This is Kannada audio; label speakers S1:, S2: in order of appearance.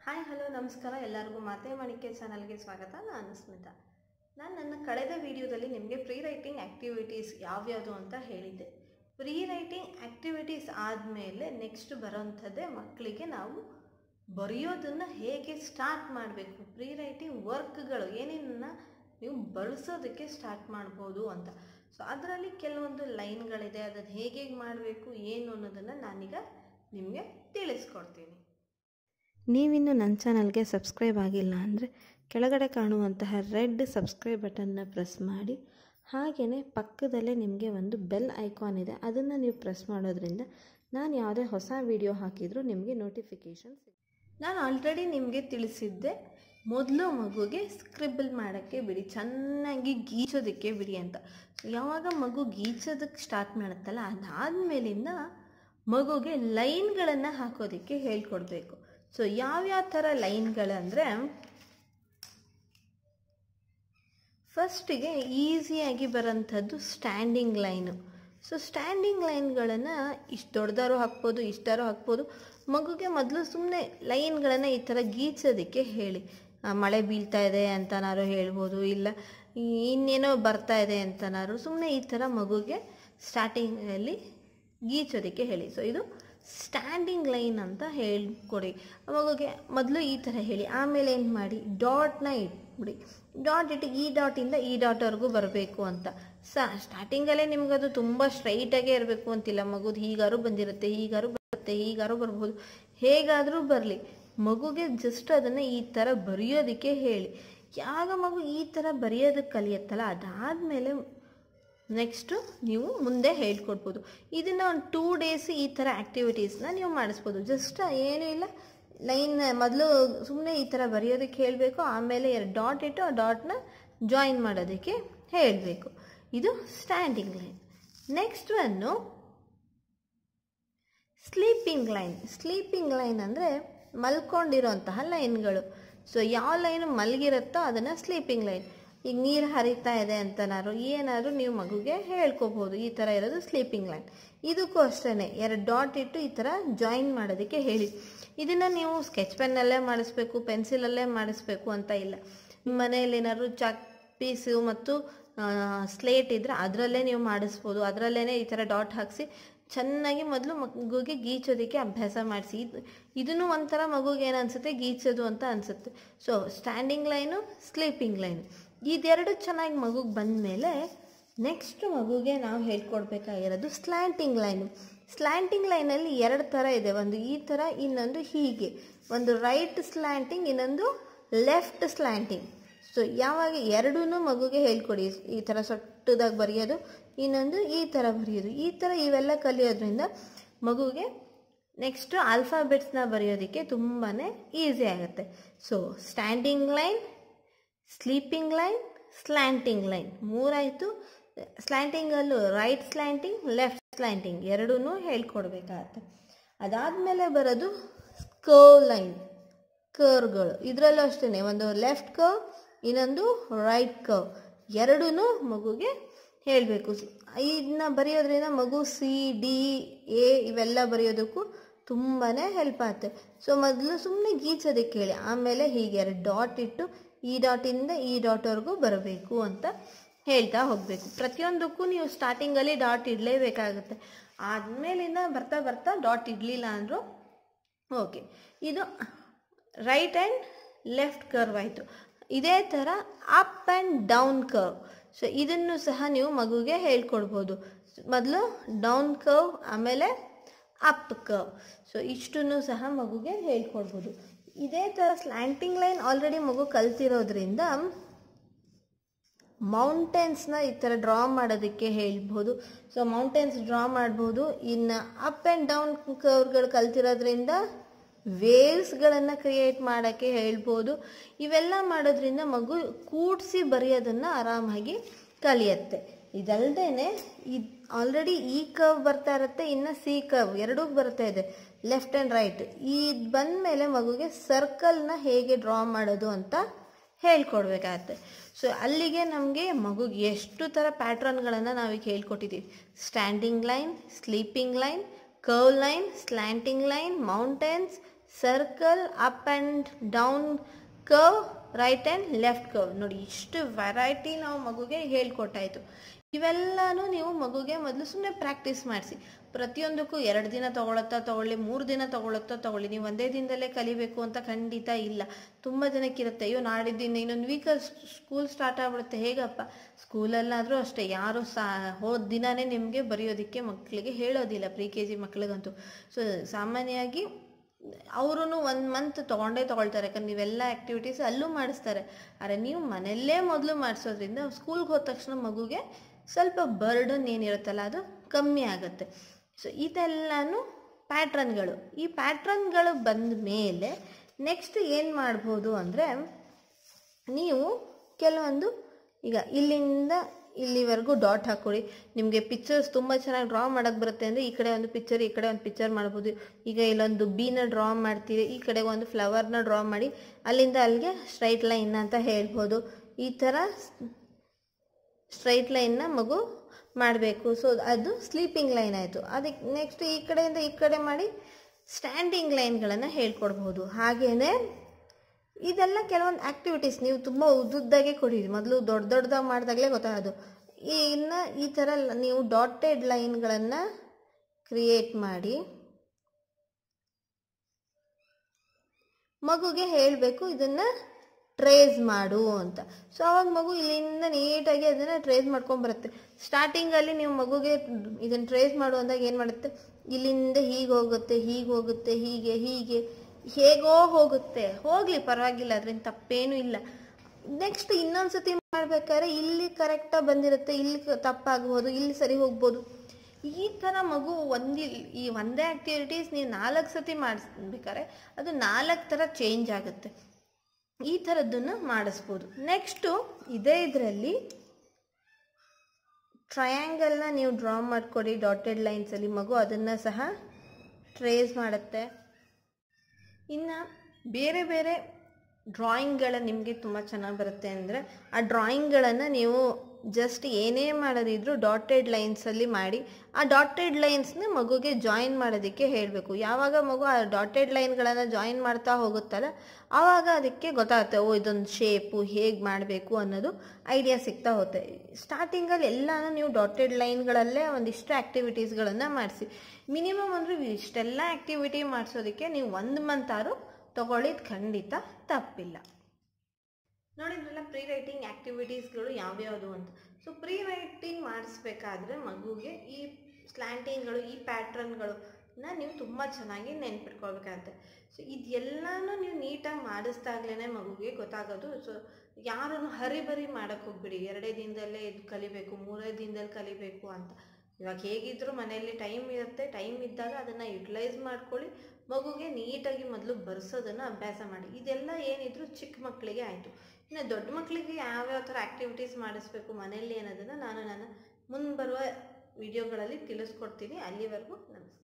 S1: ಹಾಯ್ ಹಲೋ ನಮಸ್ಕಾರ ಎಲ್ಲರಿಗೂ ಮಾತೆ ಮಾಣಿಕ್ಯ ಚಾನಲ್ಗೆ ಸ್ವಾಗತ ನಾನು ಸ್ಮಿತಾ ನಾನು ನನ್ನ ಕಳೆದ ವಿಡಿಯೋದಲ್ಲಿ ನಿಮಗೆ ಪ್ರೀ ರೈಟಿಂಗ್ ಆ್ಯಕ್ಟಿವಿಟೀಸ್ ಯಾವ್ಯಾವುದು ಅಂತ ಹೇಳಿದ್ದೆ ಪ್ರೀ ರೈಟಿಂಗ್ ಆ್ಯಕ್ಟಿವಿಟೀಸ್ ಆದಮೇಲೆ ನೆಕ್ಸ್ಟ್ ಬರೋಂಥದ್ದೇ ಮಕ್ಕಳಿಗೆ ನಾವು ಬರೆಯೋದನ್ನು ಹೇಗೆ ಸ್ಟಾರ್ಟ್ ಮಾಡಬೇಕು ಪ್ರೀ ರೈಟಿಂಗ್ ವರ್ಕ್ಗಳು ಏನೇನನ್ನ ನೀವು ಬಳಸೋದಕ್ಕೆ ಸ್ಟಾರ್ಟ್ ಮಾಡ್ಬೋದು ಅಂತ ಸೊ ಅದರಲ್ಲಿ ಕೆಲವೊಂದು ಲೈನ್ಗಳಿದೆ ಅದನ್ನು ಹೇಗೆ ಹೇಗೆ ಮಾಡಬೇಕು ಏನು ಅನ್ನೋದನ್ನು ನಾನೀಗ ನಿಮಗೆ ತಿಳಿಸ್ಕೊಡ್ತೀನಿ
S2: ನೀವಿನ್ನು ನನ್ನ ಚಾನಲ್ಗೆ ಸಬ್ಸ್ಕ್ರೈಬ್ ಆಗಿಲ್ಲ ಅಂದರೆ ಕೆಳಗಡೆ ಕಾಣುವಂತಹ ರೆಡ್ ಸಬ್ಸ್ಕ್ರೈಬ್ ಬಟನ್ನ ಪ್ರೆಸ್ ಮಾಡಿ ಹಾಗೆಯೇ ಪಕ್ಕದಲ್ಲೇ ನಿಮಗೆ ಒಂದು ಬೆಲ್ ಐಕಾನ್ ಇದೆ ಅದನ್ನು ನೀವು ಪ್ರೆಸ್ ಮಾಡೋದ್ರಿಂದ ನಾನು ಯಾವುದೇ ಹೊಸ ವಿಡಿಯೋ ಹಾಕಿದರೂ ನಿಮಗೆ ನೋಟಿಫಿಕೇಷನ್
S1: ನಾನು ಆಲ್ರೆಡಿ ನಿಮಗೆ ತಿಳಿಸಿದ್ದೆ ಮೊದಲು ಮಗುಗೆ ಸ್ಕ್ರಿಬಲ್ ಮಾಡೋಕ್ಕೆ ಬಿಡಿ ಚೆನ್ನಾಗಿ ಗೀಚೋದಕ್ಕೆ ಬಿಡಿ ಅಂತ ಯಾವಾಗ ಮಗು ಗೀಚೋದಕ್ಕೆ ಸ್ಟಾರ್ಟ್ ಮಾಡುತ್ತಲ್ಲ ಅದಾದಮೇಲಿಂದ ಮಗುಗೆ ಲೈನ್ಗಳನ್ನು ಹಾಕೋದಕ್ಕೆ ಹೇಳ್ಕೊಡ್ಬೇಕು ಸೊ ಯಾವ್ಯಾವ ಥರ ಲೈನ್ಗಳಂದರೆ ಫಸ್ಟಿಗೆ ಈಸಿಯಾಗಿ ಬರೋಂಥದ್ದು ಸ್ಟ್ಯಾಂಡಿಂಗ್ ಲೈನು ಸೊ ಸ್ಟ್ಯಾಂಡಿಂಗ್ ಲೈನ್ಗಳನ್ನು ಇಷ್ಟು ದೊಡ್ಡದಾರು ಹಾಕ್ಬೋದು ಇಷ್ಟಾರು ಹಾಕ್ಬೋದು ಮಗುಗೆ ಮೊದಲು ಸುಮ್ಮನೆ ಲೈನ್ಗಳನ್ನು ಈ ಥರ ಗೀಚೋದಕ್ಕೆ ಹೇಳಿ ಆ, ಮಳೆ ಬೀಳ್ತಾ ಇದೆ ಅಂತನಾರು ಹೇಳ್ಬೋದು ಇಲ್ಲ ಇನ್ನೇನೋ ಬರ್ತಾ ಇದೆ ಅಂತನಾರು ಸುಮ್ಮನೆ ಈ ಥರ ಮಗುಗೆ ಸ್ಟಾರ್ಟಿಂಗಲ್ಲಿ ಗೀಚೋದಕ್ಕೆ ಹೇಳಿ ಸೊ ಇದು ಸ್ಟ್ಯಾಂಡಿಂಗ್ ಲೈನ್ ಅಂತ ಹೇಳ್ಕೊಡಿ ಮಗುಗೆ ಮೊದಲು ಈ ಥರ ಹೇಳಿ ಆಮೇಲೆ ಏನು ಮಾಡಿ ಡಾಟ್ನ ಇಟ್ಬಿಡಿ ಡಾಟ್ ಇಟ್ಟು ಈ ಡಾಟಿಂದ ಈ ಡಾಟ್ವರೆಗೂ ಬರಬೇಕು ಅಂತ ಸ ಸ್ಟಾರ್ಟಿಂಗಲ್ಲೇ ನಿಮಗದು ತುಂಬ ಸ್ಟ್ರೈಟಾಗೇ ಇರಬೇಕು ಅಂತಿಲ್ಲ ಮಗುದು ಹೀಗಾರು ಬಂದಿರುತ್ತೆ ಹೀಗಾರು ಬರುತ್ತೆ ಹೀಗಾರು ಬರ್ಬೋದು ಹೇಗಾದರೂ ಬರಲಿ ಮಗುಗೆ ಜಸ್ಟ್ ಅದನ್ನು ಈ ಥರ ಬರೆಯೋದಕ್ಕೆ ಹೇಳಿ ಯಾವಾಗ ಮಗು ಈ ಥರ ಬರೆಯೋದಕ್ಕೆ ಕಲಿಯುತ್ತಲ್ಲ ಅದಾದಮೇಲೆ ನೆಕ್ಸ್ಟು ನೀವು ಮುಂದೆ ಹೇಳ್ಕೊಡ್ಬೋದು ಇದನ್ನು ಒಂದು ಟೂ ಡೇಸ್ ಈ ಥರ ಆ್ಯಕ್ಟಿವಿಟೀಸ್ನ ನೀವು ಮಾಡಿಸ್ಬೋದು ಜಸ್ಟ್ ಏನೂ ಇಲ್ಲ ಲೈನ್ ಮೊದಲು ಸುಮ್ಮನೆ ಈ ಥರ ಬರೆಯೋದಕ್ಕೆ ಹೇಳಬೇಕು ಆಮೇಲೆ ಎರಡು ಡಾಟ್ ಇಟ್ಟು ಆ ಡಾಟ್ನ ಜಾಯಿನ್ ಮಾಡೋದಕ್ಕೆ ಹೇಳಬೇಕು ಇದು standing line next one sleeping line sleeping line ಅಂದರೆ ಮಲ್ಕೊಂಡಿರೋಂತಹ ಲೈನ್ಗಳು ಸೊ ಯಾವ ಲೈನ್ ಮಲಗಿರುತ್ತೋ ಅದನ್ನು ಸ್ಲೀಪಿಂಗ್ ಲೈನ್ ಈಗ ನೀರು ಹರಿತಾ ಇದೆ ಅಂತನಾದ್ರು ಏನಾದ್ರು ನೀವು ಮಗುಗೆ ಹೇಳ್ಕೊಬೋದು ಈ ಥರ ಇರೋದು ಸ್ಲೀಪಿಂಗ್ ಲೈನ್ ಇದಕ್ಕೂ ಅಷ್ಟೇ ಎರಡು ಡಾಟ್ ಇಟ್ಟು ಈ ಥರ ಜಾಯಿನ್ ಮಾಡೋದಕ್ಕೆ ಹೇಳಿ ಇದನ್ನು ನೀವು ಸ್ಕೆಚ್ ಪೆನ್ನಲ್ಲೇ ಮಾಡಿಸ್ಬೇಕು ಪೆನ್ಸಿಲಲ್ಲೇ ಮಾಡಿಸ್ಬೇಕು ಅಂತ ಇಲ್ಲ ನಿಮ್ಮ ಮನೆಯಲ್ಲಿ ಏನಾದ್ರು ಚಾಕ್ ಪೀಸು ಮತ್ತು ಸ್ಲೇಟ್ ಇದ್ದರೆ ಅದರಲ್ಲೇ ನೀವು ಮಾಡಿಸ್ಬೋದು ಅದರಲ್ಲೇ ಈ ಥರ ಡಾಟ್ ಹಾಕಿಸಿ ಚೆನ್ನಾಗಿ ಮೊದಲು ಮಗುಗೆ ಗೀಚೋದಕ್ಕೆ ಅಭ್ಯಾಸ ಮಾಡಿಸಿ ಇದು ಇದನ್ನು ಒಂಥರ ಮಗುಗೆ ಏನು ಅನಿಸುತ್ತೆ ಗೀಚೋದು ಅಂತ ಅನಿಸುತ್ತೆ so standing line sleeping line ಇದೆರಡು ಚೆನ್ನಾಗಿ ಮಗುಗೆ ಬಂದ ಮೇಲೆ ನೆಕ್ಸ್ಟ್ ಮಗುಗೆ ನಾವು ಹೇಳ್ಕೊಡ್ಬೇಕಾಗಿರೋದು ಸ್ಲ್ಯಾಂಟಿಂಗ್ ಲೈನು ಸ್ಲ್ಯಾಂಟಿಂಗ್ ಲೈನಲ್ಲಿ ಎರಡು ಥರ ಇದೆ ಒಂದು ಈ ಥರ ಇನ್ನೊಂದು ಹೀಗೆ ಒಂದು ರೈಟ್ ಸ್ಲ್ಯಾಂಟಿಂಗ್ ಇನ್ನೊಂದು ಲೆಫ್ಟ್ ಸ್ಲ್ಯಾಂಟಿಂಗ್ ಸೊ ಯಾವಾಗ ಎರಡೂ ಮಗುಗೆ ಹೇಳ್ಕೊಡಿ ಈ ಥರ ಸೊಟ್ಟದಾಗಿ ಬರೆಯೋದು ಇನ್ನೊಂದು ಈ ಥರ ಬರೆಯೋದು ಈ ಥರ ಇವೆಲ್ಲ ಕಲಿಯೋದ್ರಿಂದ ಮಗುಗೆ ನೆಕ್ಸ್ಟ್ ಆಲ್ಫಾಬೆಟ್ಸ್ನ ಬರೆಯೋದಕ್ಕೆ ತುಂಬಾ ಈಸಿ ಆಗುತ್ತೆ so standing line sleeping line slanting line ಮೂರಾಯಿತು ಸ್ಲ್ಯಾಂಟಿಂಗಲ್ಲೂ ರೈಟ್ ಸ್ಲ್ಯಾಂಟಿಂಗ್ ಲೆಫ್ಟ್ ಸ್ಲ್ಯಾಂಟಿಂಗ್ ಎರಡೂ ಹೇಳ್ಕೊಡ್ಬೇಕಾಗತ್ತೆ ಅದಾದಮೇಲೆ ಬರೋದು ಕರ್ವ್ ಲೈನ್ ಕರ್ವ್ಗಳು ಇದರಲ್ಲೂ ಅಷ್ಟೇ ಒಂದು ಲೆಫ್ಟ್ ಕರ್ವ್ ಇನ್ನೊಂದು ರೈಟ್ ಕರ್ವ್ ಎರಡೂ ಮಗುಗೆ ಹೇಳಬೇಕು ಇದನ್ನ ಬರೆಯೋದ್ರಿಂದ ಮಗು ಸಿ ಡಿ ಎ ಇವೆಲ್ಲ ಬರೆಯೋದಕ್ಕೂ ತುಂಬಾ ಹೆಲ್ಪ್ ಆಗುತ್ತೆ ಸೊ ಮೊದಲು ಸುಮ್ಮನೆ ಗೀಚೋದಕ್ಕೆ ಹೇಳಿ ಆಮೇಲೆ ಹೀಗೆ ಎರಡು ಡಾಟ್ ಇಟ್ಟು ಈ ಡಾಟಿಂದ ಈ ಡಾಟ್ವರೆಗೂ ಬರಬೇಕು ಅಂತ ಹೇಳ್ತಾ ಹೋಗಬೇಕು ಪ್ರತಿಯೊಂದಕ್ಕೂ ನೀವು ಸ್ಟಾರ್ಟಿಂಗಲ್ಲಿ ಡಾಟ್ ಇಡಲೇಬೇಕಾಗುತ್ತೆ ಆದಮೇಲಿಂದ ಬರ್ತಾ ಬರ್ತಾ ಡಾಟ್ ಇಡಲಿಲ್ಲ ಅಂದರೂ ಓಕೆ ಇದು ರೈಟ್ ಆ್ಯಂಡ್ ಲೆಫ್ಟ್ ಕರ್ವ್ ಆಯಿತು ಇದೇ ಥರ up and down curve so ಇದನ್ನು ಸಹ ನೀವು ಮಗುಗೆ ಹೇಳ್ಕೊಡ್ಬೋದು ಮೊದಲು ಡೌನ್ ಕರ್ವ್ ಆಮೇಲೆ ಅಪ್ ಕರ್ವ್ ಸೊ ಇಷ್ಟನ್ನು ಸಹ ಮಗುಗೆ ಹೇಳ್ಕೊಡ್ಬೋದು ಇದೇ ಥರ ಸ್ಲ್ಯಾಂಟಿಂಗ್ ಲೈನ್ ಆಲ್ರೆಡಿ ಮಗು ಕಲ್ತಿರೋದ್ರಿಂದ ಮೌಂಟೇನ್ಸ್ನ ಈ ಥರ ಡ್ರಾ ಮಾಡೋದಕ್ಕೆ ಹೇಳ್ಬೋದು ಸೊ ಮೌಂಟೇನ್ಸ್ ಡ್ರಾ ಮಾಡ್ಬೋದು ಇನ್ನು ಅಪ್ ಆ್ಯಂಡ್ ಡೌನ್ ಕರ್ವ್ಗಳು ಕಲ್ತಿರೋದ್ರಿಂದ ವೇವ್ಸ್ಗಳನ್ನು ಕ್ರಿಯೇಟ್ ಮಾಡೋಕ್ಕೆ ಹೇಳ್ಬೋದು ಇವೆಲ್ಲ ಮಾಡೋದ್ರಿಂದ ಮಗು ಕೂಡಿಸಿ ಬರೆಯೋದನ್ನು ಆರಾಮಾಗಿ ಕಲಿಯತ್ತೆ ಇದಲ್ದೇ ಇದು ಆಲ್ರೆಡಿ ಈ ಕರ್ವ್ ಬರ್ತಾ ಇರುತ್ತೆ ಇನ್ನು ಸಿ ಕರ್ವ್ ಎರಡೂ ಬರ್ತಾ ಇದೆ ಲೆಫ್ಟ್ ಆ್ಯಂಡ್ ರೈಟ್ ಇದು ಬಂದ ಮೇಲೆ ಮಗುಗೆ ಸರ್ಕಲ್ನ ಹೇಗೆ ಡ್ರಾ ಮಾಡೋದು ಅಂತ ಹೇಳ್ಕೊಡ್ಬೇಕಾಗತ್ತೆ ಸೊ ಅಲ್ಲಿಗೆ ನಮಗೆ ಮಗುಗೆ ಎಷ್ಟು ಥರ ಪ್ಯಾಟ್ರನ್ಗಳನ್ನು ನಾವೀಗ ಹೇಳ್ಕೊಟ್ಟಿದ್ದೀವಿ standing line sleeping line curve line slanting line mountains circle up and down curve right and left curve ನೋಡಿ ಇಷ್ಟು ವೆರೈಟಿ ನಾವು ಮಗುಗೆ ಹೇಳ್ಕೊಟ್ಟಾಯಿತು ಇವೆಲ್ಲನೂ ನೀವು ಮಗುಗೆ ಮೊದಲು ಸುಮ್ಮನೆ ಪ್ರಾಕ್ಟೀಸ್ ಮಾಡಿಸಿ ಪ್ರತಿಯೊಂದಕ್ಕೂ ಎರಡು ದಿನ ತಗೊಳತ್ತಾ ತಗೊಳ್ಳಿ ಮೂರು ದಿನ ತಗೊಳತ್ತಾ ತಗೊಳ್ಳಿ ನೀವು ಒಂದೇ ದಿನದಲ್ಲೇ ಕಲಿಬೇಕು ಅಂತ ಖಂಡಿತ ಇಲ್ಲ ತುಂಬ ಜನಕ್ಕಿರುತ್ತೆ ಅಯ್ಯೋ ನಾಡಿದ್ದಿನ ಇನ್ನೊಂದು ವೀಕಲ್ಲಿ ಸ್ಕೂಲ್ ಸ್ಟಾರ್ಟ್ ಆಗ್ಬಿಡುತ್ತೆ ಹೇಗಪ್ಪ ಸ್ಕೂಲಲ್ಲಾದರೂ ಅಷ್ಟೇ ಯಾರು ಸಾ ಹೋದ ದಿನವೇ ನಿಮಗೆ ಬರೆಯೋದಕ್ಕೆ ಮಕ್ಕಳಿಗೆ ಹೇಳೋದಿಲ್ಲ ಪ್ರಿ ಕೆ ಜಿ ಮಕ್ಳಿಗಂತೂ ಸೊ ಸಾಮಾನ್ಯವಾಗಿ ಅವರು ಒಂದು ಮಂತ್ ತೊಗೊಂಡೇ ತೊಗೊಳ್ತಾರೆ ಯಾಕಂದ್ರೆ ನೀವೆಲ್ಲ ಆ್ಯಕ್ಟಿವಿಟೀಸ್ ಅಲ್ಲೂ ಮಾಡಿಸ್ತಾರೆ ಆದರೆ ನೀವು ಮನೆಯಲ್ಲೇ ಮೊದಲು ಮಾಡಿಸೋದ್ರಿಂದ ಸ್ಕೂಲ್ಗೆ ಹೋದ ತಕ್ಷಣ ಮಗುಗೆ ಸ್ವಲ್ಪ ಬರ್ಡನ್ ಏನಿರುತ್ತಲ್ಲ ಅದು ಕಮ್ಮಿ ಆಗುತ್ತೆ ಸೊ ಇದೆಲ್ಲನೂ ಪ್ಯಾಟ್ರನ್ಗಳು ಈ ಪ್ಯಾಟ್ರನ್ಗಳು ಬಂದ ಮೇಲೆ ನೆಕ್ಸ್ಟ್ ಏನು ಮಾಡ್ಬೋದು ಅಂದರೆ ನೀವು ಕೆಲವೊಂದು ಈಗ ಇಲ್ಲಿಂದ ಇಲ್ಲಿವರೆಗೂ ಡಾಟ್ ಹಾಕ್ಕೊಡಿ ನಿಮಗೆ ಪಿಕ್ಚರ್ಸ್ ತುಂಬ ಚೆನ್ನಾಗಿ ಡ್ರಾ ಮಾಡೋಕ್ಕೆ ಬರುತ್ತೆ ಅಂದರೆ ಈ ಕಡೆ ಒಂದು ಪಿಕ್ಚರ್ ಈ ಕಡೆ ಒಂದು ಪಿಕ್ಚರ್ ಮಾಡ್ಬೋದು ಈಗ ಇಲ್ಲೊಂದು ಬೀನ ಡ್ರಾ ಮಾಡ್ತೀರಿ ಈ ಕಡೆ ಒಂದು ಫ್ಲವರ್ನ ಡ್ರಾ ಮಾಡಿ ಅಲ್ಲಿಂದ ಅಲ್ಲಿಗೆ ಸ್ಟ್ರೈಟ್ ಲೈನ್ ಅಂತ ಹೇಳ್ಬೋದು ಈ ಥರ ಸ್ಟ್ರೈಟ್ ಲೈನ್ನ ಮಗು ಮಾಡಬೇಕು ಸೊ ಅದು ಸ್ಲೀಪಿಂಗ್ ಲೈನ್ ಆಯಿತು ಅದಕ್ಕೆ ನೆಕ್ಸ್ಟ್ ಈ ಕಡೆಯಿಂದ ಈ ಕಡೆ ಮಾಡಿ ಸ್ಟ್ಯಾಂಡಿಂಗ್ ಲೈನ್ಗಳನ್ನು ಹೇಳ್ಕೊಡ್ಬೋದು ಹಾಗೆಯೇ ಇದೆಲ್ಲ ಕೆಲವೊಂದು ಆ್ಯಕ್ಟಿವಿಟೀಸ್ ನೀವು ತುಂಬ ಉದ್ದುದ್ದಾಗೆ ಕೊಡಿರಿ ಮೊದಲು ದೊಡ್ಡ ದೊಡ್ಡದಾಗಿ ಮಾಡಿದಾಗಲೇ ಗೊತ್ತಾಗೋದು ಈ ಇನ್ನು ಈ ಥರ ಲ- ನೀವು ಡಾಟೆಡ್ ಲೈನ್ಗಳನ್ನು ಕ್ರಿಯೇಟ್ ಮಾಡಿ ಮಗುಗೆ ಹೇಳಬೇಕು ಇದನ್ನು ಟ್ರೇಸ್ ಮಾಡು ಅಂತ ಸೊ ಅವಾಗ ಮಗು ಇಲ್ಲಿಂದ ನೀಟಾಗಿ ಅದನ್ನು ಟ್ರೇಸ್ ಮಾಡ್ಕೊಂಡು ಬರುತ್ತೆ ಸ್ಟಾರ್ಟಿಂಗಲ್ಲಿ ನೀವು ಮಗುಗೆ ಇದನ್ನು ಟ್ರೇಸ್ ಮಾಡು ಅಂದಾಗ ಏನು ಮಾಡುತ್ತೆ ಇಲ್ಲಿಂದ ಹೀಗೆ ಹೋಗುತ್ತೆ ಹೀಗೆ ಹೋಗುತ್ತೆ ಹೀಗೆ ಹೀಗೆ ಹೇಗೋ ಹೋಗುತ್ತೆ ಹೋಗಲಿ ಪರವಾಗಿಲ್ಲ ಅದರಿಂದ ತಪ್ಪೇನೂ ಇಲ್ಲ ನೆಕ್ಸ್ಟ್ ಇನ್ನೊಂದು ಸತಿ ಮಾಡ್ಬೇಕಾದ್ರೆ ಇಲ್ಲಿ ಕರೆಕ್ಟಾಗಿ ಬಂದಿರುತ್ತೆ ಇಲ್ಲಿ ಕ- ತಪ್ಪಾಗ್ಬೋದು ಇಲ್ಲಿ ಸರಿ ಹೋಗ್ಬೋದು ಈ ಥರ ಮಗು ಒಂದಿ ಈ ಒಂದೇ ಆ್ಯಕ್ಟಿವಿಟೀಸ್ ನೀವು ನಾಲ್ಕು ಸತಿ ಮಾಡಿಸ್ಬೇಕಾದ್ರೆ ಅದು ನಾಲ್ಕು ಥರ ಚೇಂಜ್ ಆಗುತ್ತೆ ಈ ಥರದ್ದನ್ನು ಮಾಡಿಸ್ಬೋದು ನೆಕ್ಸ್ಟು ಇದೇ ಇದರಲ್ಲಿ ಟ್ರಯಾಂಗಲ್ನ ನೀವು ಡ್ರಾ ಮಾಡಿಕೊಡಿ ಡಾಟೆಡ್ ಲೈನ್ಸಲ್ಲಿ ಮಗು ಅದನ್ನು ಸಹ ಟ್ರೇಸ್ ಮಾಡುತ್ತೆ ಇನ್ನು ಬೇರೆ ಬೇರೆ ಡ್ರಾಯಿಂಗ್ಗಳ ನಿಮಗೆ ತುಂಬ ಚೆನ್ನಾಗಿ ಬರುತ್ತೆ ಅಂದರೆ ಆ ಡ್ರಾಯಿಂಗ್ಗಳನ್ನು ನೀವು ಜಸ್ಟ್ ಏನೇ ಮಾಡೋದಿದ್ರು ಡಾಟೆಡ್ ಲೈನ್ಸಲ್ಲಿ ಮಾಡಿ ಆ ಡಾಟೆಡ್ ಲೈನ್ಸ್ನ ಮಗುಗೆ ಜಾಯಿನ್ ಮಾಡೋದಕ್ಕೆ ಹೇಳಬೇಕು ಯಾವಾಗ ಮಗು ಆ ಡಾಟೆಡ್ ಲೈನ್ಗಳನ್ನು ಜಾಯಿನ್ ಮಾಡ್ತಾ ಹೋಗುತ್ತಲ್ಲ ಆವಾಗ ಅದಕ್ಕೆ ಗೊತ್ತಾಗುತ್ತೆ ಓ ಇದೊಂದು ಶೇಪು ಹೇಗೆ ಮಾಡಬೇಕು ಅನ್ನೋದು ಐಡಿಯಾ ಸಿಗ್ತಾ ಹೋಗುತ್ತೆ ಸ್ಟಾರ್ಟಿಂಗಲ್ಲಿ ಎಲ್ಲನೂ ನೀವು ಡಾಟೆಡ್ ಲೈನ್ಗಳಲ್ಲೇ ಒಂದಿಷ್ಟು ಆ್ಯಕ್ಟಿವಿಟೀಸ್ಗಳನ್ನು ಮಾಡಿಸಿ ಮಿನಿಮಮ್ ಅಂದರೆ ಇಷ್ಟೆಲ್ಲ ಆ್ಯಕ್ಟಿವಿಟಿ ಮಾಡಿಸೋದಕ್ಕೆ ನೀವು ಒಂದು ಮಂತ್ ಆರು ತಗೊಳ್ಳಿದ್ದು ಖಂಡಿತ ತಪ್ಪಿಲ್ಲ ನೋಡಿದ್ರಲ್ಲ ಪ್ರೀ ರೈಟಿಂಗ್ ಆ್ಯಕ್ಟಿವಿಟೀಸ್ಗಳು ಯಾವ್ಯಾವುದು ಅಂತ ಸೊ ಪ್ರೀ ರೈಟಿಂಗ್ ಮಾಡಿಸ್ಬೇಕಾದ್ರೆ ಮಗುಗೆ ಈ ಸ್ಲ್ಯಾಂಟಿಂಗ್ಗಳು ಈ ಪ್ಯಾಟ್ರನ್ಗಳನ್ನ ನೀವು ತುಂಬ ಚೆನ್ನಾಗಿ ನೆನ್ಪಿಟ್ಕೊಳ್ಬೇಕಾಗತ್ತೆ ಸೊ ಇದೆಲ್ಲನೂ ನೀವು ನೀಟಾಗಿ ಮಾಡಿಸ್ದಾಗ್ಲೇ ಮಗುಗೆ ಗೊತ್ತಾಗೋದು ಸೊ ಯಾರನ್ನು ಹರಿಬರಿ ಮಾಡೋಕ್ಕೆ ಹೋಗ್ಬಿಡಿ ಎರಡೇ ದಿನದಲ್ಲೇ ಇದು ಕಲಿಬೇಕು ಮೂರೇ ದಿನದಲ್ಲಿ ಕಲಿಬೇಕು ಅಂತ ಇವಾಗ ಹೇಗಿದ್ರೂ ಮನೆಯಲ್ಲಿ ಟೈಮ್ ಇರುತ್ತೆ ಟೈಮ್ ಇದ್ದಾಗ ಅದನ್ನು ಯುಟಿಲೈಸ್ ಮಾಡ್ಕೊಳ್ಳಿ ಮಗುಗೆ ನೀಟಾಗಿ ಮೊದಲು ಬರ್ಸೋದನ್ನು ಅಭ್ಯಾಸ ಮಾಡಿ ಇದೆಲ್ಲ ಏನಿದ್ರು ಚಿಕ್ಕ ಮಕ್ಕಳಿಗೆ ಆಯಿತು ಇನ್ನು ದೊಡ್ಡ ಮಕ್ಕಳಿಗೆ ಯಾವ್ಯಾವ ಥರ ಆ್ಯಕ್ಟಿವಿಟೀಸ್ ಮಾಡಿಸ್ಬೇಕು ಮನೆಯಲ್ಲಿ ಅನ್ನೋದನ್ನು ನಾನು ನನ್ನ ಮುಂದೆ ಬರುವ ವಿಡಿಯೋಗಳಲ್ಲಿ ತಿಳಿಸ್ಕೊಡ್ತೀನಿ ಅಲ್ಲಿವರೆಗೂ ನಮಸ್ಕಾರ